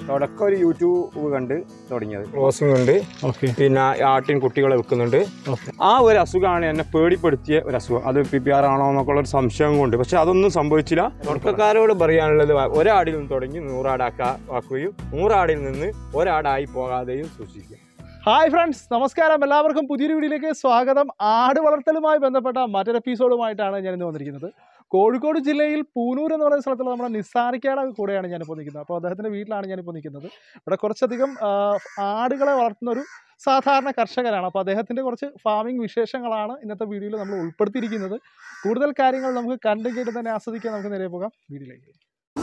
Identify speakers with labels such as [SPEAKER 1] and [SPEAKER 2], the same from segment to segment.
[SPEAKER 1] തുടക്കം ഒരു യൂട്യൂബ് കണ്ട് തുടങ്ങിയത്
[SPEAKER 2] ക്രോസിംഗ് ഉണ്ട്
[SPEAKER 3] ഓക്കെ
[SPEAKER 2] പിന്നെ ആട്ടിൻ കുട്ടികളെ വെക്കുന്നുണ്ട്
[SPEAKER 3] ഓക്കെ
[SPEAKER 2] ആ ഒരു അസുഖമാണ് എന്നെ പേടിപ്പെടുത്തിയ ഒരു അസുഖം അത് പി പി ആർ ആണോ എന്നൊക്കെ ഉള്ള ഒരു സംശയം കൊണ്ട് പക്ഷെ അതൊന്നും സംഭവിച്ചില്ല തുടക്കക്കാരോട് പറയാനുള്ളത് ഒരാടിൽ നിന്ന് തുടങ്ങി നൂറാടാക്കാ ആക്കുകയും നൂറാടിൽ നിന്ന് ഒരാടായി പോകാതെയും സൂക്ഷിക്കുക
[SPEAKER 3] ഹായ് ഫ്രണ്ട്സ് നമസ്കാരം എല്ലാവർക്കും പുതിയൊരു വീഡിയോയിലേക്ക് സ്വാഗതം ആട് വളർത്തലുമായി ബന്ധപ്പെട്ട മറ്റൊരു എപ്പിസോഡുമായിട്ടാണ് ഞാൻ ഇന്ന് വന്നിരിക്കുന്നത് കോഴിക്കോട് ജില്ലയിൽ പൂനൂർ എന്ന് പറയുന്ന സ്ഥലത്തുള്ള നമ്മുടെ നിസ്സാരിക്കയുടെ കൂടെയാണ് ഞാനിപ്പോൾ നിൽക്കുന്നത് അപ്പോൾ അദ്ദേഹത്തിൻ്റെ വീട്ടിലാണ് ഞാനിപ്പോൾ നിൽക്കുന്നത് ഇവിടെ കുറച്ചധികം ആ, ആടുകളെ വളർത്തുന്ന ഒരു സാധാരണ കർഷകനാണ് അപ്പോൾ അദ്ദേഹത്തിൻ്റെ കുറച്ച് ഫാമിംഗ് വിശേഷങ്ങളാണ് ഇന്നത്തെ വീഡിയോയിൽ നമ്മൾ ഉൾപ്പെടുത്തിയിരിക്കുന്നത് കൂടുതൽ കാര്യങ്ങൾ നമുക്ക് കണ്ടും കേട്ട് തന്നെ ആസ്വദിക്കാൻ നമുക്ക് നേരെ പോകാം വീഡിയോയിലേക്ക്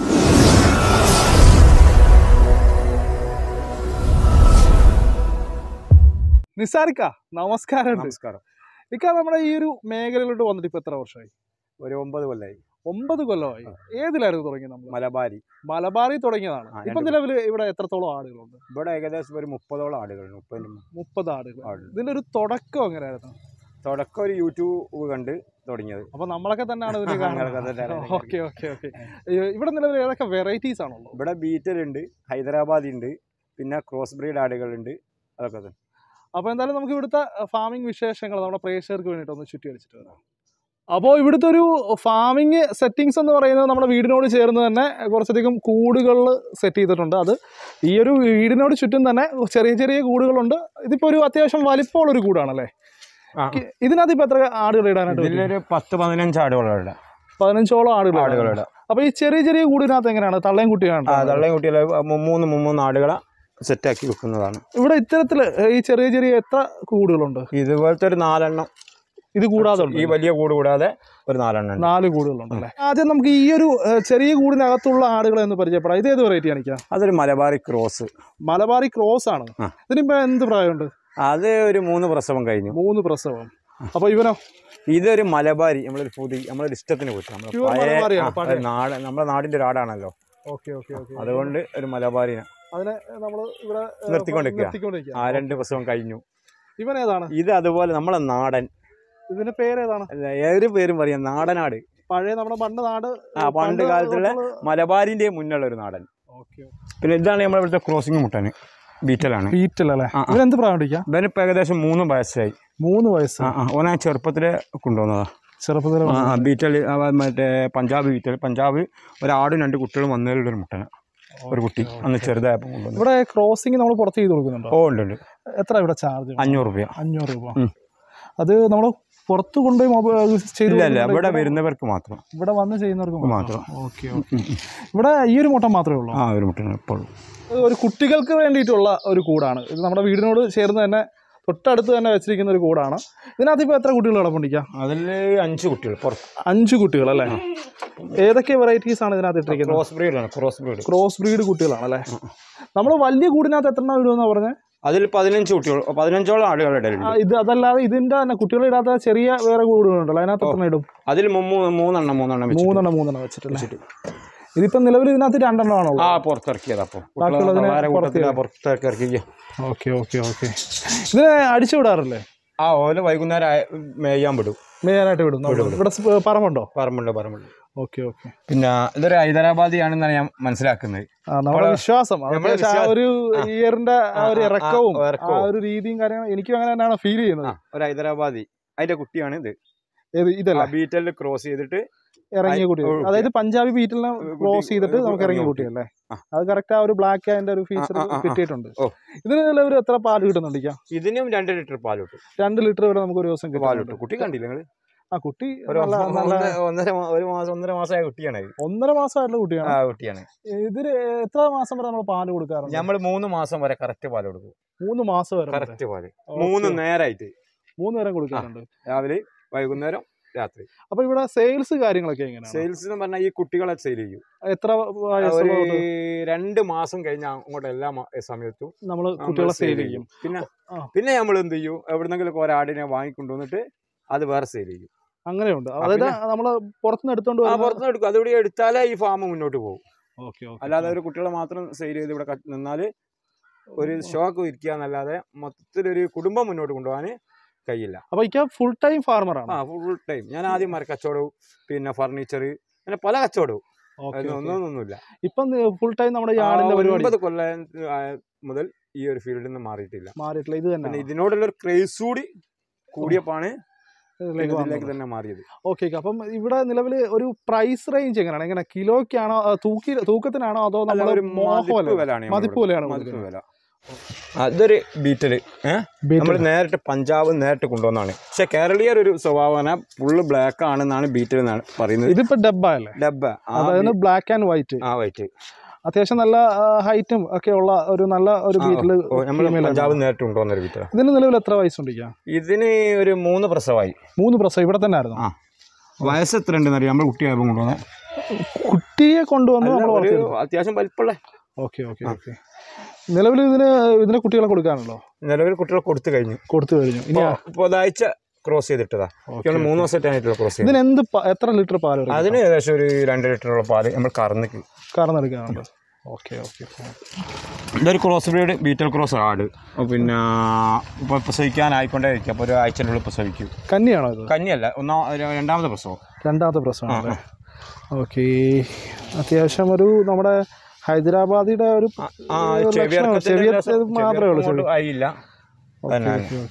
[SPEAKER 3] നിസാരിക്ക നമസ്കാരം
[SPEAKER 1] നമസ്കാരം
[SPEAKER 3] ഇക്ക നമ്മുടെ ഈ ഒരു മേഖലയിലോട്ട് വന്നിട്ട് ഇപ്പൊ എത്ര വർഷമായി
[SPEAKER 1] ഒരു ഒമ്പത് കൊല്ലായി
[SPEAKER 3] ഒമ്പത് കൊല്ലമായി
[SPEAKER 1] ആ.
[SPEAKER 3] ഏതിലായിരുന്നു തുടങ്ങിയത് നമ്മൾ
[SPEAKER 1] മലബാരി
[SPEAKER 3] മലബാറിൽ തുടങ്ങിയതാണ്
[SPEAKER 1] ആ,
[SPEAKER 3] ഇപ്പൊ
[SPEAKER 1] രണ്ട്
[SPEAKER 3] നിലവിൽ ഇവിടെ എത്രത്തോളം ആടുകളുണ്ട്
[SPEAKER 1] ഇവിടെ ഏകദേശം ഒരു മുപ്പതോളം ആടുകളുണ്ട് മുപ്പതിന്
[SPEAKER 3] മുപ്പത് ആടുകൾ
[SPEAKER 1] ആടുകൾ
[SPEAKER 3] ഇതിന്റെ ഒരു തുടക്കം എങ്ങനെയായിരുന്നു
[SPEAKER 1] തുടക്കം ഒരു യൂട്യൂബ് കണ്ട് തുടങ്ങിയത്
[SPEAKER 3] അപ്പൊ നമ്മളൊക്കെ തന്നെയാണ് ഇതിന്
[SPEAKER 1] ഞങ്ങളൊക്കെ തന്നെയാണ് ഇതിന്
[SPEAKER 3] ഓക്കെ ഓക്കെ ഓക്കെ ഇവിടെ നിലവിൽ ഏതൊക്കെ വെറൈറ്റീസ് ആണുള്ളത്
[SPEAKER 1] ഇവിടെ ബീറ്റൽ ഉണ്ട് ഹൈദരാബാദി ഉണ്ട് പിന്നെ ക്രോസ് ബ്രീഡ് ആടുകളുണ്ട് അതൊക്കെ തന്നെ
[SPEAKER 3] അപ്പോൾ എന്തായാലും നമുക്ക് ഇവിടുത്തെ ഫാമിംഗ് വിശേഷങ്ങൾ നമ്മുടെ പ്രേക്ഷകർക്ക് വേണ്ടിയിട്ട് ഒന്ന് ചുറ്റി അടിച്ചിട്ട് വരാം അപ്പോൾ ഇവിടുത്തെ ഒരു ഫാമിംഗ് സെറ്റിങ്സ് എന്ന് പറയുന്നത് നമ്മുടെ വീടിനോട് ചേർന്ന് തന്നെ കുറച്ചധികം കൂടുകളിൽ സെറ്റ് ചെയ്തിട്ടുണ്ട് അത് ഈ ഒരു വീടിനോട് ചുറ്റും തന്നെ ചെറിയ ചെറിയ കൂടുകളുണ്ട് ഇതിപ്പോൾ ഒരു അത്യാവശ്യം വലിപ്പമുള്ളൊരു കൂടാണല്ലേ
[SPEAKER 2] ആ.
[SPEAKER 3] ഇ- ഇതിനകത്ത് ഇപ്പോൾ എത്ര ആടുകൾ ഇടാനായിട്ട് പറ്റും?
[SPEAKER 2] ഇതിലൊരു പത്ത് പതിനഞ്ച് ആടുകളുണ്ട്
[SPEAKER 3] പതിനഞ്ചോളം ആടുകൾ
[SPEAKER 2] ആടുകളുടെ
[SPEAKER 3] അപ്പോൾ ഈ ചെറിയ ചെറിയ കൂടിനകത്ത് എങ്ങനെയാണ് തള്ളയും കുട്ടിയാണ്
[SPEAKER 2] ആ തള്ളയും കുട്ടികളെ മു- മൂന്ന് മൂന്ന് ആടുകളെ സെറ്റാക്കി വെക്കുന്നതാണ്
[SPEAKER 3] ഇവിടെ ഇത്തരത്തിൽ ഈ ചെറിയ ചെറിയ എത്ര കൂടുകളുണ്ട്
[SPEAKER 2] ഇതുപോലത്തെ ഒരു നാലെണ്ണം
[SPEAKER 3] ഇത് കൂടാതെ ഉണ്ട്
[SPEAKER 2] ഈ വലിയ കൂട് കൂടാതെ ഒരു നാലെണ്ണം ഉണ്ട്
[SPEAKER 3] നാല് കൂടുകളുണ്ടല്ലേ ആദ്യം നമുക്ക് ഈ ഒരു ഏഹ്, ചെറിയ കൂടിനകത്തുള്ള ആടുകളെ ഒന്ന് പരിചയപ്പെടാം ഇത് ഏത് വെറൈറ്റി കാണിക്കാം
[SPEAKER 1] അതൊരു മലബാറി ക്രോസ്
[SPEAKER 3] മലബാറി ക്രോസ് ആണ്
[SPEAKER 1] ആ.
[SPEAKER 3] ഇതിനിപ്പോ എന്ത് പ്രായമുണ്ട്
[SPEAKER 1] അത് ഒരു മൂന്ന് പ്രസവം കഴിഞ്ഞു
[SPEAKER 3] മൂന്ന് പ്രസവം അപ്പൊ ഇവനോ
[SPEAKER 1] ഇതൊരു മലബാരി നമ്മളൊരു പുതിയ നമ്മളൊരു ഇഷ്ടത്തിന് പോയിട്ട് നമ്മളെ
[SPEAKER 3] Pure
[SPEAKER 1] പഴയ-
[SPEAKER 3] മലബാരിയാണ്,
[SPEAKER 1] ആ,
[SPEAKER 3] പഴയ.
[SPEAKER 1] ഒരു നാട് നമ്മുടെ നാടിന്റെ ഒരു ആടാണല്ലോ
[SPEAKER 3] ഓക്കെ ഓക്കെ ഓക്കെ
[SPEAKER 1] അതുകൊണ്ട് ഒരു മലബാരിനെ
[SPEAKER 3] അതിനെ നമ്മൾ ഇവിടെ ഏഹ്,
[SPEAKER 1] നിർത്തിക്കൊണ്ടിരിക്കുക.
[SPEAKER 3] നിർത്തിക്കൊണ്ടിരിക്കുക.
[SPEAKER 1] ആ രണ്ട് പ്രസവം കഴിഞ്ഞു
[SPEAKER 3] ഇവൻ ഏതാണ്
[SPEAKER 1] ഇത് അതുപോലെ നമ്മളെ നാടൻ
[SPEAKER 3] ഇതിന്റെ പേര് ഏതാണ്
[SPEAKER 1] അല്ല, ഏതൊരു പേരും പറയാം നാടനാട്
[SPEAKER 3] പഴയ നമ്മുടെ പണ്ട് നാട്
[SPEAKER 1] ആ പണ്ട് കാലത്തുള്ള മലബാരിന്റെ മുന്നുള്ള ഒരു നാടൻ പിന്നെ ഇതാണ് നമ്മുടെ ഇവിടുത്തെ ക്രോസിംഗ് മുട്ടന് ബീറ്റലാണ്
[SPEAKER 3] ബീറ്റൽ അല്ലേ
[SPEAKER 1] ആ, ആ.
[SPEAKER 3] ഇവനെന്ത് പ്രായം പിടിക്കാം
[SPEAKER 1] ഇവനിപ്പോൾ ഏകദേശം മൂന്ന് വയസ്സായി
[SPEAKER 3] മൂന്ന് വയസ്സ്
[SPEAKER 1] ആ ആ ഓനാ ചെറുപ്പത്തിലെ കൊണ്ടുവന്നതാ
[SPEAKER 3] ചെറുപ്പത്തിൽ
[SPEAKER 1] ആ ആ, ബീറ്റൽ ആ, മറ്റേ പഞ്ചാബ് ബീറ്റൽ പഞ്ചാബ് ഒരാടും രണ്ട് കുട്ടികളും വന്നതിലുള്ള ഒരു മുട്ടന ഒരു കുട്ടി അന്ന് ചെറുതായപ്പോൾ കൊണ്ടുവന്നു
[SPEAKER 3] ഇവിടെ ക്രോസിംഗ് നമ്മൾ പുറത്ത് ചെയ്ത് കൊടുക്കുന്നുണ്ടോ
[SPEAKER 1] ഓ ഉണ്ട് ഉണ്ട്
[SPEAKER 3] എത്ര ഇവിടെ ചാർജ്
[SPEAKER 1] അഞ്ഞൂറ് രൂപ
[SPEAKER 3] അഞ്ഞൂറ് രൂപ
[SPEAKER 1] ഉം.
[SPEAKER 3] അത് നമ്മൾ പുറത്ത് കൊണ്ടുപോയി മൊബൈൽ ചെയ്ത്
[SPEAKER 1] ഇല്ല ഇല്ല
[SPEAKER 3] കൊടുക്കുന്നുണ്ടോ?
[SPEAKER 1] ഇവിടെ വരുന്നവർക്ക് മാത്രം
[SPEAKER 3] ഇവിടെ വന്ന് ചെയ്യുന്നവർക്ക്
[SPEAKER 1] മാത്രം.
[SPEAKER 3] ഓക്കെ ഓക്കെ ഇവിടെ ഈ ഒരു മുട്ട മാത്രമേ ഉള്ളൂ
[SPEAKER 1] ആ ഒരു മുട്ടന ഇപ്പോൾ
[SPEAKER 3] ഇത് ഒരു കുട്ടികൾക്ക് വേണ്ടിയിട്ടുള്ള ഒരു കൂടാണ് ഇത് നമ്മുടെ വീടിനോട് ചേർന്ന് തന്നെ തൊട്ടടുത്ത് തന്നെ വെച്ചിരിക്കുന്ന ഒരു കൂടാണ് ഇതിനകത്ത് ഇപ്പോൾ എത്ര കുട്ടികൾ കിടപ്പുണ്ടിക്കാം
[SPEAKER 1] അതിൽ അഞ്ച് കുട്ടികൾ പുറത്ത്
[SPEAKER 3] അഞ്ച് കുട്ടികൾ അല്ലേ ഏതൊക്കെ വെറൈറ്റീസ് ആണ് ഇതിനകത്ത് ഇട്ടിരിക്കുന്നത്
[SPEAKER 1] ക്രോസ് ബ്രീഡാണ് ക്രോസ് ബ്രീഡ്
[SPEAKER 3] ക്രോസ് ബ്രീഡ് കുട്ടികളാണ് അല്ലേ നമ്മൾ വലിയ കൂടിനകത്ത് എത്ര എണ്ണം ഇടുമെന്നാണ് പറഞ്ഞത്
[SPEAKER 1] അതിൽ പതിനഞ്ച് കുട്ടികൾ പതിനഞ്ചോളം ആടുകൾ
[SPEAKER 3] ആ,
[SPEAKER 1] ഇടലുണ്ട്
[SPEAKER 3] ഇത് അതല്ലാതെ ഇതിന്റെ തന്നെ കുട്ടികൾ ഇടാത്ത ചെറിയ വേറെ കൂടുകളുണ്ടല്ലോ അതിനകത്ത് എത്ര എണ്ണം ഇടും
[SPEAKER 1] അതിൽ മുമ്മൂ- മൂന്നെണ്ണം മൂന്നെണ്ണം വെച്ചിട്ട്
[SPEAKER 3] മൂന്നെണ്ണം മൂന്നെണ്ണം വെച്ചിട്ടില്ലേ ഇതിപ്പം നിലവിൽ ഇതിനകത്ത് രണ്ടെണ്ണമാണുള്ളത്
[SPEAKER 1] ആ പുറത്തിറക്കിയതാ അപ്പോൾ
[SPEAKER 3] ബാക്കിയുള്ളതിനെ
[SPEAKER 1] വേറെ കൂട്ടത്തിൽ
[SPEAKER 3] പുറത്ത്
[SPEAKER 1] പുറത്തിറക്കി ഇറക്കിയ
[SPEAKER 3] ഓക്കെ ഓക്കെ ഓക്കെ ഇതിനെ അടിച്ചു വിടാറില്ലേ
[SPEAKER 1] ആ ഓല വൈകുന്നേരം ആയ- മേയാൻ വിടും
[SPEAKER 3] മെയിനായിട്ട് വിടും നമ്മൾ ഇവിടെ സ് പറമ്പുണ്ടോ
[SPEAKER 1] പറമ്പുണ്ട് പറമ്പുണ്ട്
[SPEAKER 3] ഓക്കെ ഓക്കെ
[SPEAKER 1] പിന്നെ ഇതൊരു ഹൈദരാബാദി ആണെന്നാണ് ഞാൻ മനസ്സിലാക്കുന്നത്
[SPEAKER 3] ആ നമ്മുടെ
[SPEAKER 1] നമ്മളെ-
[SPEAKER 3] വിശ്വാസം അത്
[SPEAKER 1] നമ്മളെ
[SPEAKER 3] പക്ഷേ ആ
[SPEAKER 1] വിശ്വാസം-
[SPEAKER 3] ഒരു ഇയറിന്റെ ആ ഒരു
[SPEAKER 1] ആ, ആ,
[SPEAKER 3] ഇറക്കവും
[SPEAKER 1] ആ,
[SPEAKER 3] ആ
[SPEAKER 1] ഇറക്കവും.
[SPEAKER 3] ഒരു രീതിയും കാര്യങ്ങളും എനിക്കും അങ്ങനെ തന്നെയാണ് ഫീൽ ചെയ്യുന്നത്
[SPEAKER 1] ആ ഒരു ഹൈദരാബാദി അതിന്റെ കുട്ടിയാണ് ഇത്
[SPEAKER 3] ഏത് ഇതല്ല
[SPEAKER 1] ബീറ്റലിൽ ക്രോസ് ചെയ്തിട്ട്
[SPEAKER 3] ഇറങ്ങിയ
[SPEAKER 1] ആ,
[SPEAKER 3] കുട്ടികൾ
[SPEAKER 1] ഒരു കുട്ടി.
[SPEAKER 3] അതായത് പഞ്ചാബി ബീറ്റിലിനെ
[SPEAKER 1] കുട്ടി-
[SPEAKER 3] ക്രോസ് ചെയ്തിട്ട്
[SPEAKER 1] ഒരു
[SPEAKER 3] നമുക്ക് ഇറങ്ങിയ
[SPEAKER 1] കുട്ടി.
[SPEAKER 3] കുട്ടിയല്ലേ
[SPEAKER 1] ആ.
[SPEAKER 3] അത് കറക്റ്റ് ആ ഒരു ബ്ലാക്ക് അതിന്റെ ഒരു ഫീച്ചർ
[SPEAKER 1] ആ, ആ, ആ.
[SPEAKER 3] കിട്ടിയിട്ടുണ്ട്
[SPEAKER 1] ഓ.
[SPEAKER 3] ഇതിന് നിലവിൽ എത്ര പാല് കിട്ടുന്നുണ്ടിക്കാം
[SPEAKER 1] ഇതിനും രണ്ട് ലിറ്റർ പാൽ കിട്ടും
[SPEAKER 3] രണ്ട് ലിറ്റർ വരെ നമുക്ക് ഒരു ദിവസം
[SPEAKER 1] പാൽ
[SPEAKER 3] കിട്ടുന്നുണ്ട്
[SPEAKER 1] കിട്ടും കുട്ടി കണ്ടില്ല നിങ്ങള്
[SPEAKER 3] ആ കുട്ടി
[SPEAKER 1] ഒരു
[SPEAKER 3] നല്ല നല്ല
[SPEAKER 1] ഒന്നര ഒന്നര മാ- ഒരു മാസം ഒന്നര മാസമായ കുട്ടിയാണ് ഇത്.
[SPEAKER 3] ഒന്നര മാസമായിട്ടുള്ള കുട്ടിയാണ്
[SPEAKER 1] ആ കുട്ടിയാണ്
[SPEAKER 3] ഇതിന് എത്ര മാസം വരെ നമ്മൾ പാല് കൊടുക്കാറുണ്ട്
[SPEAKER 1] നമ്മൾ മൂന്ന് മാസം വരെ കറക്റ്റ് പാൽ കൊടുക്കും
[SPEAKER 3] മൂന്ന് മാസം വരെ വരെ.
[SPEAKER 1] കറക്റ്റ് പാല്
[SPEAKER 3] ഓക്കേ.
[SPEAKER 1] മൂന്ന് നേരമായിട്ട്
[SPEAKER 3] മൂന്ന് നേരം കൊടുക്കാറുണ്ട്
[SPEAKER 1] രാവിലെ വൈകുന്നേരം രാത്രി
[SPEAKER 3] അപ്പൊ ഇവിടെ സെയിൽസ് കാര്യങ്ങളൊക്കെ എങ്ങനെയാണ്
[SPEAKER 1] സെയിൽസ് എന്ന് പറഞ്ഞാൽ ഈ കുട്ടികളെ സെയിൽ ചെയ്യും
[SPEAKER 3] എത്ര
[SPEAKER 1] ഒരു
[SPEAKER 3] വയസ്സുള്ള തൊട്ട്
[SPEAKER 1] രണ്ട് മാസം കഴിഞ്ഞ അങ്ങോട്ട് എല്ലാ മ- സമയത്തും
[SPEAKER 3] നമ്മൾ
[SPEAKER 1] നമ്മള്
[SPEAKER 3] കുട്ടികളെ
[SPEAKER 1] sale
[SPEAKER 3] സെയിൽ ചെയ്യും
[SPEAKER 1] പിന്നെ
[SPEAKER 3] ആ.
[SPEAKER 1] പിന്നെ നമ്മൾ എന്ത് ചെയ്യും എവിടെന്നെങ്കിലും ഒരാടിനെ വാങ്ങിക്കൊണ്ടുവന്നിട്ട് അത് വേറെ സെയിൽ ചെയ്യും
[SPEAKER 3] അങ്ങനെയുണ്ട്
[SPEAKER 1] ആ,
[SPEAKER 3] അതായത്
[SPEAKER 1] പിന്നെ-
[SPEAKER 3] നമ്മൾ പുറത്തുനിന്ന് എടുത്തോണ്ട്
[SPEAKER 1] ആ
[SPEAKER 3] വരുന്ന-
[SPEAKER 1] പുറത്തുനിന്ന് എടുക്കും അതുകൂടി എടുത്താലേ ഈ ഫാം മുന്നോട്ട് പോകും
[SPEAKER 3] ഓക്കേ, ഓക്കേ.
[SPEAKER 1] അല്ലാതെ ഒരു കുട്ടികളെ മാത്രം സെയിൽ ചെയ്ത് ഇവിടെ ക- നിന്നാല് ഒരു ഷോക്ക് ഇരിക്കുക എന്നല്ലാതെ മൊത്തത്തിലൊരു കുടുംബം മുന്നോട്ട് കൊണ്ടുപോകാൻ കഴിയില്ല
[SPEAKER 3] അപ്പൊ ഇക്ക ഫുൾ ടൈം ഫാർമർ ആണ്
[SPEAKER 1] ആ ഫുൾ ടൈം ഞാൻ ആദ്യം മരക്കച്ചവടവും പിന്നെ ഫർണിച്ചർ അങ്ങനെ പല കച്ചവടവും
[SPEAKER 3] ഓക്കെ
[SPEAKER 1] ഒന്നും ഒന്നുമില്ല
[SPEAKER 3] ഇപ്പം ഫുൾ ടൈം നമ്മുടെ യാർഡിന്റെ
[SPEAKER 1] ആ,
[SPEAKER 3] പരിപാടി
[SPEAKER 1] ഒൻപത് കൊല്ലം ആ, മുതൽ ഈ ഒരു ഫീൽഡിൽ നിന്ന് മാറിയിട്ടില്ല
[SPEAKER 3] മാറിയിട്ടില്ല ഇത്
[SPEAKER 1] പിന്നെ
[SPEAKER 3] തന്നെ
[SPEAKER 1] ഇതിനോടുള്ള ഒരു ക്രേസ് കൂടി കൂടിയപ്പോഴാണ്
[SPEAKER 3] ഇതിലേക്ക്
[SPEAKER 1] ഇതിലേക്ക്
[SPEAKER 3] വന്നത്
[SPEAKER 1] തന്നെ മാറിയത്
[SPEAKER 3] ഓക്കെ ഓക്കെ അപ്പം ഇവിടെ നിലവിൽ ഒരു പ്രൈസ് റേഞ്ച് എങ്ങനെയാണ് എങ്ങനെ കിലോയ്ക്കാണോ ആ, തൂക്കി തൂക്കത്തിനാണോ അതോ
[SPEAKER 1] അല്ല,
[SPEAKER 3] നമ്മൾ
[SPEAKER 1] ഒരു മതിപ്പ്
[SPEAKER 3] മോഹമല്ല
[SPEAKER 1] വിലയാണ് നമ്മൾ
[SPEAKER 3] മതിപ്പ് വിലയാണ്
[SPEAKER 1] മതിപ്പ്
[SPEAKER 3] കൊടുക്കുന്നത്.
[SPEAKER 1] വില അതൊരു ബീറ്റല്
[SPEAKER 3] ബീറ്റൽ.
[SPEAKER 1] നമ്മൾ നേരിട്ട് പഞ്ചാബ് നേരിട്ട് കൊണ്ടുവന്നാണ് പക്ഷെ കേരളീയർ ഒരു സ്വഭാവന ഫുള്ള് ബ്ലാക്ക് ആണെന്നാണ് ബീറ്റൽ എന്നാണ് പറയുന്നത്
[SPEAKER 3] ഇതിപ്പോ ഡബ്ബ അല്ലേ
[SPEAKER 1] ഡബ്ബ ആ
[SPEAKER 3] അതായത് ബ്ലാക്ക് ആൻഡ് വൈറ്റ്
[SPEAKER 1] ആ വൈറ്റ്
[SPEAKER 3] അത്യാവശ്യം നല്ല ഹൈറ്റും ഒക്കെ ഉള്ള ഒരു നല്ല ഒരു ബീറ്റിൽ
[SPEAKER 1] നമ്മൾ പഞ്ചാബ് നേരിട്ട് കൊണ്ടുവന്ന ഒരു ബീറ്റല
[SPEAKER 3] ഇതിന് നിലവിൽ എത്ര വയസ്സുണ്ടിരിക്കാം
[SPEAKER 1] ഇതിന് ഒരു മൂന്ന് പ്രസവമായി
[SPEAKER 3] മൂന്ന് പ്രസവം ഇവിടെ തന്നെ ആയിരുന്നു
[SPEAKER 1] ആ വയസ്സ് എത്ര ഉണ്ടെന്ന് അറിയാം നമ്മൾ കുട്ടിയായപ്പോൾ കൊണ്ടുവന്നത്
[SPEAKER 3] കുട്ടിയെ കൊണ്ടുവന്ന് നമ്മൾ
[SPEAKER 1] ഒരു
[SPEAKER 3] വളർത്തിയെടുത്തു
[SPEAKER 1] അത്യാവശ്യം വലിപ്പമുള്ള
[SPEAKER 3] ഓക്കെ ഓക്കെ ഓക്കെ നിലവിൽ ഇതിന് ഇതിന് കുട്ടികളെ കൊടുക്കാനല്ലോ
[SPEAKER 1] നിലവിൽ കുട്ടികളെ കൊടുത്തു കഴിഞ്ഞു
[SPEAKER 3] കൊടുത്തു കഴിഞ്ഞു ഇനി ആ-
[SPEAKER 1] ഇപ്പോൾ ഒരാഴ്ച ക്രോസ് ചെയ്തിട്ടതാ
[SPEAKER 3] ഓക്കെ,
[SPEAKER 1] ഇയാള് മൂന്ന് ദിവസമായിട്ടായിട്ടുള്ള ക്രോസ് ചെയ്തത്
[SPEAKER 3] ഇതിന് എന്ത് പ- എത്ര ലിറ്റർ പാൽ വരും
[SPEAKER 1] അതിന് ഏകദേശം ഒരു രണ്ട് ലിറ്ററുള്ള പാല് നമ്മൾ കറന്നിക്ക്
[SPEAKER 3] കറന്നെടുക്കാനുണ്ട് ഓക്കെ ഓക്കെ
[SPEAKER 1] ഇതൊരു ക്രോസ് ബ്രീഡ് ബീറ്റൽ ക്രോസ് ആട് അപ്പോൾ പിന്നെ ഇപ്പോൾ പ്രസവിക്കാനായിക്കൊണ്ടേ ഇരിക്കും അപ്പോൾ ഒരു ആഴ്ചൻ്റെ പ്രസവിക്കും
[SPEAKER 3] കന്നിയാണോ ഇത്
[SPEAKER 1] കന്നിയല്ല ഒന്നാം രണ്ടാമത്തെ പ്രസവം
[SPEAKER 3] രണ്ടാമത്തെ പ്രസവമാണ് അല്ലേ ഓക്കെ അത്യാവശ്യം ഒരു നമ്മുടെ ഹൈദരാബാദിയുടെ ഒരു
[SPEAKER 1] ആ
[SPEAKER 3] ഒരു ലക്ഷണം, ചെവിയത്ത് മാത്രമേ ഉള്ളൂ ചെവി.
[SPEAKER 1] ആയില്ല തന്നെ.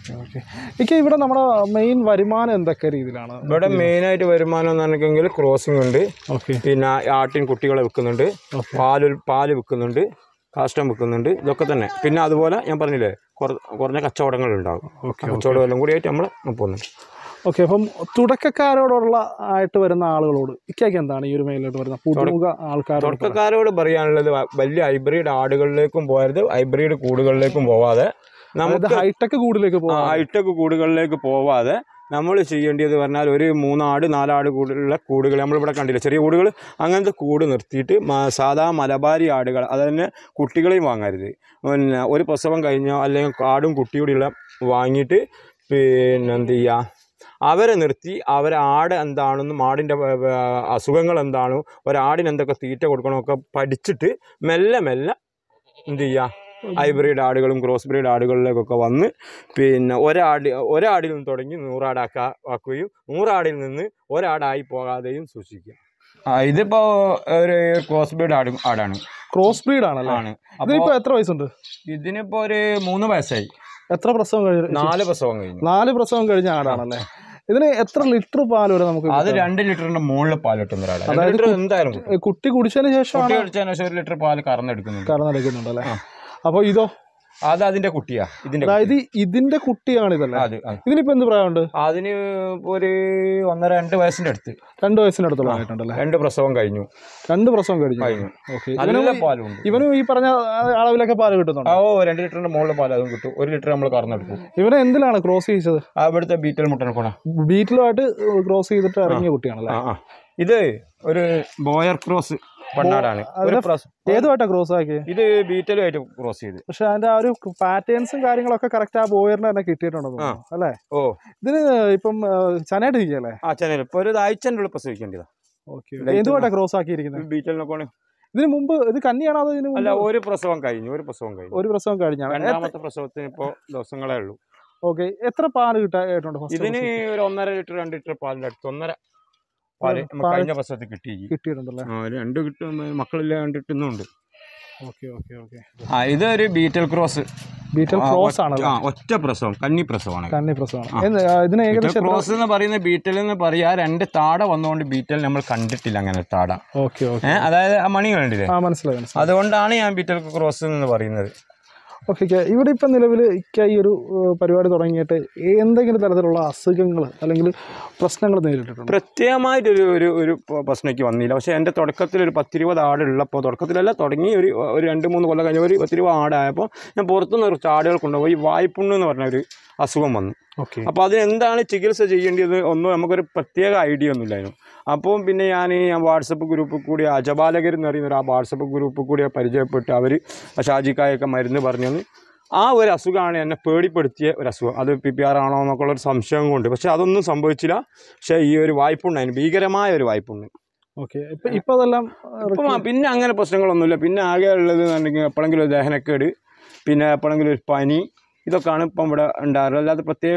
[SPEAKER 3] ഇക്ക ഇവിടെ നമ്മുടെ മെയിൻ വരുമാനം എന്തൊക്കെ രീതിയിലാണ്
[SPEAKER 1] ഇവിടെ മെയിനായിട്ട് വരുമാനം എന്ന് പറഞ്ഞെങ്കിൽ ക്രോസിംഗ് ഉണ്ട്
[SPEAKER 3] ഓക്കെ
[SPEAKER 1] പിന്നെ ആട്ടിൻ കുട്ടികളെ വിൽക്കുന്നുണ്ട്
[SPEAKER 3] ഓക്കെ
[SPEAKER 1] പാല് പാല് വിൽക്കുന്നുണ്ട് കാഷ്ടം വിൽക്കുന്നുണ്ട് ഇതൊക്കെ തന്നെ പിന്നെ അതുപോലെ ഞാൻ പറഞ്ഞില്ലേ കുറ- കുറഞ്ഞ കച്ചവടങ്ങൾ ഉണ്ടാകും
[SPEAKER 3] ഓക്കെ
[SPEAKER 1] കച്ചവടം എല്ലാം കൂടിയായിട്ട് നമ്മൾ പോകുന്നുണ്ട്
[SPEAKER 3] ഓക്കെ അപ്പം തുടക്കക്കാരോടുള്ള ആയിട്ട് വരുന്ന ആളുകളോട് ഇക്കൊക്കെ എന്താണ് ഈ ഒരു മേലിലോട്ട് വരുന്ന പുതുമുഖ ആൾക്കാരോട് പറയാൻ?
[SPEAKER 1] തുടക്കക്കാരോട് പറയാനുള്ളത് വ- വലിയ ഹൈബ്രിഡ് ആടുകളിലേക്കും പോകരുത് ഹൈബ്രിഡ് കൂടുകളിലേക്കും പോവാതെ
[SPEAKER 3] അതായത്
[SPEAKER 1] നമുക്ക്
[SPEAKER 3] ഹൈടെക് കൂടുതലേക്ക് പോകാം
[SPEAKER 1] ഹൈടെക് കൂടുകളിലേക്ക് പോവാതെ നമ്മൾ ചെയ്യേണ്ടത് പറഞ്ഞാൽ ഒരു മൂന്നാട് നാലാട് കൂടുള്ള കൂടുകൾ നമ്മളിവിടെ കണ്ടില്ല ചെറിയ കൂടുകൾ അങ്ങനത്തെ കൂട് നിർത്തിയിട്ട് മ- സാധാ മലബാരി ആടുകൾ അത് തന്നെ കുട്ടികളെയും വാങ്ങരുത് പിന്നെ ഒരു പ്രസവം കഴിഞ്ഞോ അല്ലെങ്കിൽ ആടും കുട്ടിയോടെയുള്ള വാങ്ങിയിട്ട് പിന്നെ എന്ത് ചെയ്യുക അവരെ നിർത്തി അവരെ ആട് എന്താണെന്നും ആടിൻ്റെ വ- വ- അസുഖങ്ങൾ എന്താണോ ഒരാടിന് എന്തൊക്കെ തീറ്റ കൊടുക്കണമൊക്കെ പഠിച്ചിട്ട് മെല്ലെ മെല്ലെ എന്ത് ചെയ്യുക ഹൈബ്രിഡ് ആടുകളും ക്രോസ് ബ്രീഡ് ആടുകളിലേക്കൊക്കെ വന്ന് പിന്നെ ഒരാടി ഒരാടിൽ നിന്ന് തുടങ്ങി നൂറാടാക്ക ആക്കുകയും നൂറാടിൽ നിന്ന് ഒരാടായി പോകാതെയും സൂക്ഷിക്കുക ആ ഇതിപ്പോ ഒരു ക്രോസ് ബ്രീഡ് ആട് ആടാണ്
[SPEAKER 3] ക്രോസ് ബ്രീഡ് ആണല്ലേ
[SPEAKER 1] ആണ് അപ്പോൾ
[SPEAKER 3] ഇതിനിപ്പോ എത്ര വയസ്സുണ്ട്
[SPEAKER 1] ഇതിനിപ്പോ ഒരു മൂന്ന് വയസ്സായി
[SPEAKER 3] എത്ര പ്രസവം കഴിഞ്ഞു
[SPEAKER 1] നാല് പ്രസവം കഴിഞ്ഞു
[SPEAKER 3] നാല് പ്രസവം കഴിഞ്ഞ ആടാണല്ലേ ഇതിന് എത്ര ലിറ്റർ പാൽ വരെ നമുക്ക്
[SPEAKER 1] അത്
[SPEAKER 3] കിട്ടും?
[SPEAKER 1] രണ്ട് ലിറ്ററിന്റെ മുകളിൽ പാൽ കിട്ടുന്ന ഒരാടാണ് രണ്ട്
[SPEAKER 3] അതായത്
[SPEAKER 1] ലിറ്റർ
[SPEAKER 3] കു-
[SPEAKER 1] എന്തായാലും കിട്ടും.
[SPEAKER 3] ഏ, കുട്ടി കുടിച്ചതിന്
[SPEAKER 1] കുട്ടി
[SPEAKER 3] ശേഷമാണ്
[SPEAKER 1] കഴിച്ചതിന് ശേഷം ഒരു ലിറ്റർ പാൽ കറന്നെടുക്കുന്നുണ്ട്
[SPEAKER 3] കറന്നെടുക്കുന്നുണ്ടല്ലേ
[SPEAKER 1] ആ.
[SPEAKER 3] അപ്പൊ ഇതോ
[SPEAKER 1] അത് അതിന്റെ കുട്ടിയാ ഇതിന്റെ
[SPEAKER 3] അതായത് ഇതിന്റെ കുട്ടിയാണ്
[SPEAKER 1] കുട്ടി.
[SPEAKER 3] ഇതല്ലേ
[SPEAKER 1] അത് അത്.
[SPEAKER 3] ഇതിനിപ്പോ എന്ത് പ്രായമുണ്ട്
[SPEAKER 1] അതിന് ഇപ്പൊ ഒരു ഒന്നര രണ്ട് വയസ്സിന്റെ അടുത്ത്
[SPEAKER 3] രണ്ട് വയസ്സിനടുത്തോളം ആയിട്ടുണ്ടല്ലേ
[SPEAKER 1] രണ്ട് പ്രസവം കഴിഞ്ഞു
[SPEAKER 3] രണ്ട് പ്രസവം കഴിഞ്ഞു
[SPEAKER 1] കഴിഞ്ഞു
[SPEAKER 3] ഓക്കെ
[SPEAKER 1] നല്ല പാലുണ്ട്
[SPEAKER 3] ഇവനും ഈ പറഞ്ഞ ആ, അളവിലൊക്കെ പാല് കിട്ടുന്നുണ്ട്
[SPEAKER 1] ആ, ഓ രണ്ട് ലിറ്ററിന്റെ മുകളിൽ പാൽ അതും കിട്ടും ഒരു ലിറ്റർ നമ്മൾ കറന്നെടുക്കും
[SPEAKER 3] ഇവനെ എന്തിലാണ് ക്രോസ് ചെയ്തത്
[SPEAKER 1] ആ ഇവിടുത്തെ ബീറ്റൽ മുട്ടനെ കൊണ
[SPEAKER 3] ബീറ്റിലുമായിട്ട് ക്രോസ് ചെയ്തിട്ട് ഇറങ്ങിയ കുട്ടിയാണല്ലേ
[SPEAKER 1] ആ ആ ഇത് ഒരു ബോയർ ക്രോസ് പണ്ണാടാണ് ഒരു
[SPEAKER 3] അതിനെ
[SPEAKER 1] പ്രസ-
[SPEAKER 3] ഏതുമായിട്ടാ ക്രോസ് ആക്കി
[SPEAKER 1] ഇത് ബീറ്റലുമായിട്ട് ക്രോസ് ചെയ്ത്
[SPEAKER 3] പക്ഷെ അതിന്റെ ആ ഒരു പാറ്റേൺസും കാര്യങ്ങളൊക്കെ കറക്റ്റ് ആ ബോയറിന് തന്നെ കിട്ടിയിട്ടുണ്ടെന്ന് തോന്നുന്നു അല്ലേ
[SPEAKER 1] ഓ
[SPEAKER 3] ഇതിന് ഇപ്പം ആ, ചനയായിട്ട് ഇരിക്കല്ലേ
[SPEAKER 1] ആ ചനൽ ഇപ്പൊ ഒരു ആഴ്ചൻ്റെ ഉള്ളിൽ പ്രസവിക്കേണ്ടതാ
[SPEAKER 3] ഓക്കെ
[SPEAKER 1] Light
[SPEAKER 3] എന്തുമായിട്ടാ ക്രോസ് ആക്കിയിരിക്കുന്നത്
[SPEAKER 1] ബീറ്റലിനെ കൊണ
[SPEAKER 3] ഇതിന് മുമ്പ് ഇത് കന്നിയാണോ അതോ ഇതിന്
[SPEAKER 1] അല്ല
[SPEAKER 3] മുമ്പ്
[SPEAKER 1] ഒരു പ്രസവം കഴിഞ്ഞു ഒരു പ്രസവം കഴിഞ്ഞു
[SPEAKER 3] ഒരു പ്രസവം കഴിഞ്ഞാണ്
[SPEAKER 1] രണ്ടാമത്തെ പ്രസവത്തിന് ഇപ്പോ ദിവസങ്ങളേ ഉള്ളൂ
[SPEAKER 3] ഓക്കെ എത്ര പാല് കിട്ടായിട്ടുണ്ട് ഫസ്റ്റ്
[SPEAKER 1] ഇതിന് ഒരു ഒന്നര ലിറ്റർ രണ്ട് ലിറ്റർ പാലിന്റെ അടുത്ത് ഒന്നര പാല് നമുക്ക്
[SPEAKER 3] പാല്
[SPEAKER 1] കഴിഞ്ഞ പ്രസവത്തിൽ കിട്ടി
[SPEAKER 3] കിട്ടിയിട്ടുണ്ടല്ലേ
[SPEAKER 1] ആ, രണ്ട് കിട്ടും മക്കളില്ല രണ്ട് കിട്ടുന്നുണ്ട്
[SPEAKER 3] ഓക്കെ ഓക്കെ ഓക്കെ
[SPEAKER 1] ആ ഇതൊരു ബീറ്റൽ ക്രോസ്
[SPEAKER 3] ബീറ്റൽ
[SPEAKER 1] ആ,
[SPEAKER 3] ക്രോസ്
[SPEAKER 1] ഒറ്റ-
[SPEAKER 3] ആണല്ലോ
[SPEAKER 1] ആ ഒറ്റ പ്രസവം കന്നി പ്രസവമാണ്
[SPEAKER 3] കന്നി പ്രസവമാണ്
[SPEAKER 1] ആ.
[SPEAKER 3] എന്ത്, ആ, ഇതിന്
[SPEAKER 1] ബീറ്റൽ
[SPEAKER 3] ഏകദേശം
[SPEAKER 1] ക്രോസ് എന്ന് പറയുന്ന ബീറ്റൽ എന്ന് പറയാ രണ്ട് താട വന്നുകൊണ്ട് ബീറ്റൽ നമ്മൾ കണ്ടിട്ടില്ല അങ്ങനെ ഒരു താട
[SPEAKER 3] ഓക്കെ ഓക്കെ
[SPEAKER 1] ഏഹ് അതായത് ആ മണി കണ്ടില്ലേ
[SPEAKER 3] ആ മനസ്സിലായി മനസ്സിലായി
[SPEAKER 1] അതുകൊണ്ടാണ് ഞാൻ ബീറ്റൽ ക്രോസ് എന്ന് പറയുന്നത്
[SPEAKER 3] ഓക്കെ ഓക്കെ ഇവിടെ ഇപ്പം നിലവിൽ ഇക്ക ഈ ഒരു ഏഹ്, പരിപാടി തുടങ്ങിയിട്ട് എന്തെങ്കിലും തരത്തിലുള്ള അസുഖങ്ങൾ അല്ലെങ്കിൽ പ്രശ്നങ്ങൾ നേരിട്ടിട്ടുണ്ട്
[SPEAKER 1] പ്രത്യേകമായിട്ടൊരു ഒരു ഒരു പ- പ്രശ്നയ്ക്ക് വന്നില്ല പക്ഷേ എൻ്റെ തുടക്കത്തിൽ ഒരു പത്തിരുപത് ആടുള്ളപ്പോൾ തുടക്കത്തിലല്ല തുടങ്ങി ഒരു ഒരു രണ്ട് മൂന്ന് കൊല്ലം കഴിഞ്ഞ ഒരു പത്തിരുപത് ആടായപ്പോൾ ഞാൻ പുറത്തുനിന്ന് കുറച്ച് ആടുകൾ കൊണ്ടുപോയി വായ്പുണ്ണ് എന്ന് പറഞ്ഞ ഒരു അസുഖം വന്നു
[SPEAKER 3] ഓക്കെ
[SPEAKER 1] അപ്പോൾ അതിനെന്താണ് ചികിത്സ ചെയ്യേണ്ടത് ഒന്നും നമുക്കൊരു പ്രത്യേക ഐഡിയ ഒന്നും ഇല്ലായിരുന്നു അപ്പം പിന്നെ ഞാൻ ഈ വാട്സപ്പ് ഗ്രൂപ്പിൽ കൂടി അജപാലകർ എന്ന് പറയുന്ന ഒരു ആ വാട്സപ്പ് ഗ്രൂപ്പിൽ കൂടി പരിചയപ്പെട്ട് അവർ ഷാജിക്കായൊക്കെ മരുന്ന് പറഞ്ഞു തന്ന് ആ ഒരു അസുഖമാണ് എന്നെ പേടിപ്പെടുത്തിയ ഒരു അസുഖം അത് പി പി ആർ ആണോ എന്നൊക്കെ ഉള്ളൊരു സംശയം കൊണ്ട് പക്ഷേ അതൊന്നും സംഭവിച്ചില്ല പക്ഷേ ഈ ഒരു വായ്പുണ്ടായിരുന്നു ഭീകരമായ ഒരു വായ്പുണ്ട്
[SPEAKER 3] ഓക്കെ ഇപ്പം ഇപ്പം അതെല്ലാം
[SPEAKER 1] ഇപ്പം ആ, പിന്നെ അങ്ങനെ പ്രശ്നങ്ങളൊന്നുമില്ല പിന്നെ ആകെ ഉള്ളത് എന്നുണ്ടെങ്കിൽ എപ്പോഴെങ്കിലും ഒരു ദഹനക്കേട് പിന്നെ എപ്പോഴെങ്കിലും ഒരു പനി ഇതൊക്കെയാണ് ഇപ്പം ഇവിടെ ഉണ്ടാകാറ് അല്ലാതെ പ്രത്യേക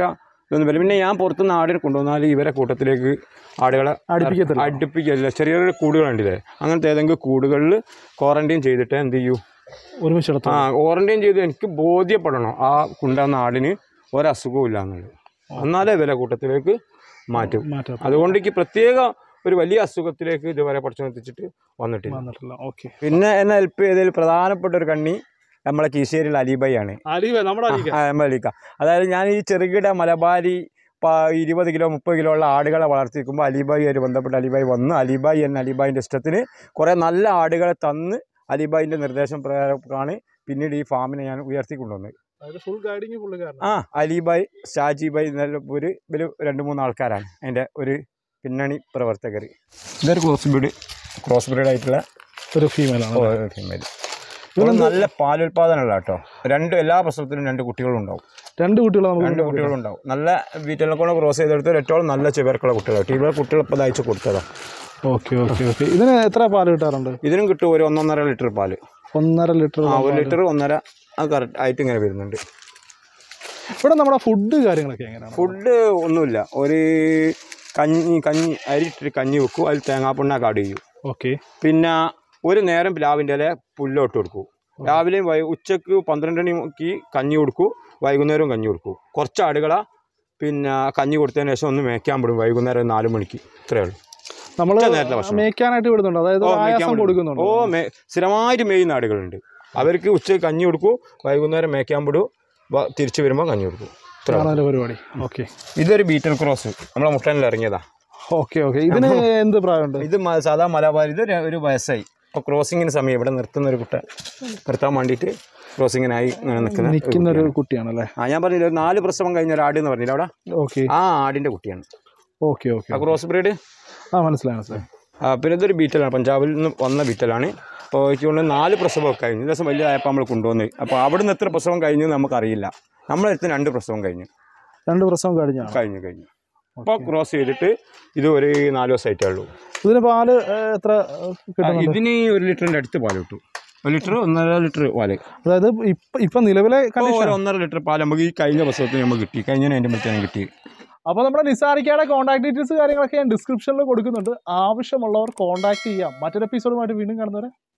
[SPEAKER 1] ഇതൊന്നും വരില്ല പിന്നെ ഞാൻ പുറത്തുനിന്ന് ആടിനെ കൊണ്ടുവന്നാൽ ഇവരെ കൂട്ടത്തിലേക്ക് ആടുകളെ
[SPEAKER 3] അടുപ്പിക്കത്തില്ല
[SPEAKER 1] അടുപ്പിക്കില്ല ചെറിയ ചെറിയ കൂടുകളുണ്ടല്ലേ അങ്ങനത്തെ ഏതെങ്കിലും കൂടുകളിൽ ക്വാറന്റൈൻ ചെയ്തിട്ട് എന്ത് ചെയ്യൂ
[SPEAKER 3] ഒരുമിച്ച് എടുത്തു
[SPEAKER 1] ആ ക്വാറന്റൈൻ ചെയ്ത് എനിക്ക് ബോധ്യപ്പെടണം ആ കൊണ്ടുവന്ന ആടിന് ഒരസുഖവും ഇല്ല എന്നുള്ളത് എന്നാലേ വില കൂട്ടത്തിലേക്ക് മാറ്റും
[SPEAKER 3] മാറ്റാം
[SPEAKER 1] അതുകൊണ്ട് എനിക്ക് പ്രത്യേക ഒരു വലിയ അസുഖത്തിലേക്ക് ഇതുവരെ പഠിച്ചു എത്തിച്ചിട്ട് വന്നിട്ടില്ല
[SPEAKER 3] വന്നിട്ടില്ല ഓക്കെ
[SPEAKER 1] പിന്നെ എന്നെ ഹെൽപ്പ് ചെയ്തതിൽ പ്രധാനപ്പെട്ട ഒരു കണ്ണി നമ്മളെ കീശ്ശേരിയിൽ അലിബായി ആണ്
[SPEAKER 3] അലിവ നമ്മുടെ അലിക്ക
[SPEAKER 1] ആ, അമലിക്ക അതായത് ഞാൻ ഈ ചെറുകിട മലബാരി പ- ഇരുപത് കിലോ മുപ്പത് കിലോ ഉള്ള ആടുകളെ വളർത്തിക്കുമ്പോൾ അലിബായിയായിട്ട് ബന്ധപ്പെട്ട് അലിബായി വന്നു അലിബായി എന്ന അലിബായിൻ്റെ ഇഷ്ടത്തിന് കുറേ നല്ല ആടുകളെ തന്ന് അലിബായിൻ്റെ നിർദ്ദേശം പ്രകാരമാണ് പിന്നീട് ഈ ഫാമിനെ ഞാൻ ഉയർത്തിക്കൊണ്ടുവന്നത്
[SPEAKER 3] അതായത് ഫുൾ ഗൈഡിങ് പുള്ളിക്കാരൻ
[SPEAKER 1] ആ അലിബായ് ഷാജിബായ് എന്നുള്ള ഒരു ഇവർ രണ്ട് മൂന്ന് ആൾക്കാരാണ് അതിൻ്റെ ഒരു പിന്നണി പ്രവർത്തകർ ഇതൊരു ക്രോസ് ബ്രീഡ് ക്രോസ് ബ്രീഡ് ആയിട്ടുള്ള
[SPEAKER 3] ഒരു ഫീമെയിൽ ആണ്
[SPEAKER 1] ഫീമെയിൽ ഇവർ നല്ല പാലുൽപാദനമുള്ള കേട്ടോ രണ്ട് എല്ലാ പ്രസവത്തിലും രണ്ട് കുട്ടികളുണ്ടാവും
[SPEAKER 3] രണ്ട് കുട്ടികൾ നമുക്ക്
[SPEAKER 1] രണ്ട് കുട്ടികളുണ്ടാവും നല്ല വീട്ടിലെ കൂടെ ക്രോസ് ചെയ്തെടുത്ത് ഏറ്റവും നല്ല ചെവർക്കുള്ള കുട്ടികളാണ് ഇവിടെ കുട്ടികൾ ഇപ്പോൾ അയച്ചു കൊടുത്തതാണ്
[SPEAKER 3] ഓക്കെ ഓക്കെ ഓക്കെ ഇതിന് എത്ര പാല് കിട്ടാറുണ്ട്
[SPEAKER 1] ഇതിനും കിട്ടും ഒരു ഒന്നൊന്നര ലിറ്റർ പാല്
[SPEAKER 3] ഒന്നര ലിറ്റർ
[SPEAKER 1] ആ ഒരു ലിറ്റർ ഒന്നര അത് കറക്റ്റ് ആയിട്ട് ഇങ്ങനെ വരുന്നുണ്ട്
[SPEAKER 3] ഇവിടെ നമ്മുടെ ഫുഡ് കാര്യങ്ങളൊക്കെ എങ്ങനെയാണ്
[SPEAKER 1] ഫുഡ് ഒന്നുമില്ല ഒരു കഞ്ഞി കഞ്ഞി അരിട്ടിട്ട് കഞ്ഞി വെക്കും അതിൽ തേങ്ങാപ്പിണ്ണാക്ക് ആഡ് ചെയ്യും
[SPEAKER 3] ഓക്കെ
[SPEAKER 1] പിന്നെ ഒരു നേരം പ്ലാവിൻ്റെ ഇല പുല്ലോട്ട് കൊടുക്കും രാവിലെയും വൈ ഉച്ചക്ക് പന്ത്രണ്ട് മണിക്ക് കഞ്ഞി കൊടുക്കും വൈകുന്നേരവും കഞ്ഞി കൊടുക്കും കുറച്ച് ആടുകളാ പിന്നെ കഞ്ഞി കൊടുത്തതിന് ശേഷം ഒന്ന് മേയ്ക്കാൻ വിടും വൈകുന്നേരം നാല് മണിക്ക് ഇത്രയേ ഉള്ളൂ
[SPEAKER 3] നമ്മൾ
[SPEAKER 1] ഉച്ച നേരത്തെ ഭക്ഷണം.
[SPEAKER 3] മേയ്ക്കാനായിട്ട് വിടുന്നുണ്ട് അതായത്
[SPEAKER 1] ഓ, മേയ്ക്കാൻ
[SPEAKER 3] ആയാസം
[SPEAKER 1] വിടും.
[SPEAKER 3] കൊടുക്കുന്നുണ്ട്
[SPEAKER 1] ഓ മേ സ്ഥിരമായിട്ട് മേയുന്ന ആടുകളുണ്ട് അവർക്ക് ഉച്ചയ്ക്ക് കഞ്ഞി കൊടുക്കും വൈകുന്നേരം മേയ്ക്കാൻ വിടും വ- തിരിച്ച് വരുമ്പോൾ കഞ്ഞി കൊടുക്കും ഇത്ര
[SPEAKER 3] അതാണ് അതിന്റെ പരിപാടി ഓക്കെ
[SPEAKER 1] ഇതൊരു ബീറ്റൽ ക്രോസ് നമ്മളെ മുട്ടനിൽ ഇറങ്ങിയതാ
[SPEAKER 3] ഓക്കെ ഓക്കെ ഇതിന് എന്ത് പ്രായമുണ്ട്
[SPEAKER 1] ഇത് മ- സാധാ മലബാർ ഇത് ഒരു- ഒരു വയസ്സായി ഇപ്പോൾ ക്രോസിങ്ങിന് സമയം ഇവിടെ നിർത്തുന്ന ഒരു കുട്ട നിർത്താൻ വേണ്ടിയിട്ട് ക്രോസിങ്ങിനായി ഇങ്ങനെ നിൽക്കുന്ന ഒരു
[SPEAKER 3] നിൽക്കുന്ന ഒരു
[SPEAKER 1] കുട്ടിയാണ്.
[SPEAKER 3] കുട്ടിയാണ് അല്ലേ
[SPEAKER 1] ആ ഞാൻ പറഞ്ഞില്ല ഒരു നാല് പ്രസവം കഴിഞ്ഞ ഒരു ആട് എന്ന് പറഞ്ഞില്ല അവിടെ
[SPEAKER 3] ഓക്കെ
[SPEAKER 1] ആ ആടിൻ്റെ കുട്ടിയാണ്
[SPEAKER 3] ഓക്കെ ഓക്കെ
[SPEAKER 1] ആ ക്രോസ് ബ്രീഡ്
[SPEAKER 3] ആ മനസ്സിലായി മനസ്സിലായി
[SPEAKER 1] ആ, പിന്നെ ഇതൊരു ബീറ്റലാണ് പഞ്ചാബിൽ നിന്ന് വന്ന ബീറ്റലാണ് അപ്പോൾ എനിക്ക് തോന്നുന്നു നാല് പ്രസവമൊക്കെ കഴിഞ്ഞു ദിവസം വലുതായപ്പോൾ നമ്മൾ കൊണ്ടുവന്ന് അപ്പോൾ അവിടെ നിന്ന് എത്ര പ്രസവം കഴിഞ്ഞു എന്ന് നമുക്കറിയില്ല നമ്മളെടുത്ത് രണ്ട് പ്രസവം കഴിഞ്ഞു
[SPEAKER 3] രണ്ട് പ്രസവം കഴിഞ്ഞാണ്
[SPEAKER 1] കഴിഞ്ഞു കഴിഞ്ഞു അപ്പോൾ ക്രോസ് ചെയ്തിട്ട് ഇത് ഒരു നാല് ദിവസമായിട്ടേ ഉള്ളൂ
[SPEAKER 3] ഇതിന് പാല് ഏ, എത്ര ഏ,
[SPEAKER 1] ആ,
[SPEAKER 3] കിട്ടുന്നുണ്ട്
[SPEAKER 1] ഇതിന് ഒരു ലിറ്ററിൻ്റെ അടുത്ത് പാൽ കിട്ടും ഒരു ലിറ്റർ ഒന്നര ലിറ്റർ പാല്
[SPEAKER 3] അതായത് ഇപ്പൊ ഇപ്പൊ നിലവിലെ
[SPEAKER 1] ഇപ്പോൾ
[SPEAKER 3] കണ്ടീഷൻ
[SPEAKER 1] ഒരു ഒന്നര ലിറ്റർ പാൽ നമുക്ക് ഈ കഴിഞ്ഞ പ്രസവത്തിന് നമുക്ക് കിട്ടി കഴിഞ്ഞ അതിൻ്റെ മുമ്പത്തേനും കിട്ടി
[SPEAKER 3] അപ്പോൾ നമ്മുടെ നിസാരിക്കയുടെ കോൺടാക്ട് ഡീറ്റെയിൽസ് കാര്യങ്ങളൊക്കെ ഞാൻ ഡിസ്ക്രിപ്ഷനിൽ കൊടുക്കുന്നുണ്ട് ആവശ്യമുള്ളവർ കോൺടാക്ട് ചെയ്യാം മറ്റൊരു എപ്പിസോഡുമായിട്ട് വീണ്ടും കാണുന്നവരെ